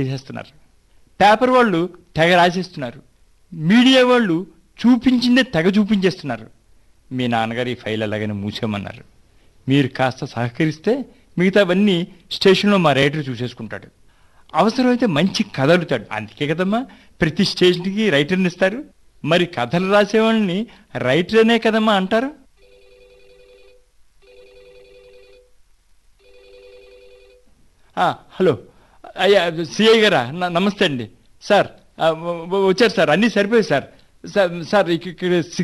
చేసేస్తున్నారు పేపర్ వాళ్ళు తెగ రాసేస్తున్నారు మీడియా వాళ్ళు చూపించిందే తెగ చూపించేస్తున్నారు మీ నాన్నగారు ఈ ఫైల్ అలాగని మూసేయమన్నారు మీరు కాస్త సహకరిస్తే మిగతావన్నీ స్టేషన్లో మా రైటర్ చూసేసుకుంటాడు అవసరమైతే మంచి కథ అడుగుతాడు అందుకే కదమ్మా ప్రతి స్టేషన్కి రైటర్ని ఇస్తారు మరి కథలు రాసేవాళ్ళని రైటర్ అనే కదమ్మా అంటారు ఆ, హలో అయ్యా సిఐ గారా న- నమస్తే అండి సార్ ఆ, వ- వ- వచ్చారు సార్ అన్నీ సరిపోయాయి సార్ సార్ సార్ ఇక- ఇక్కడ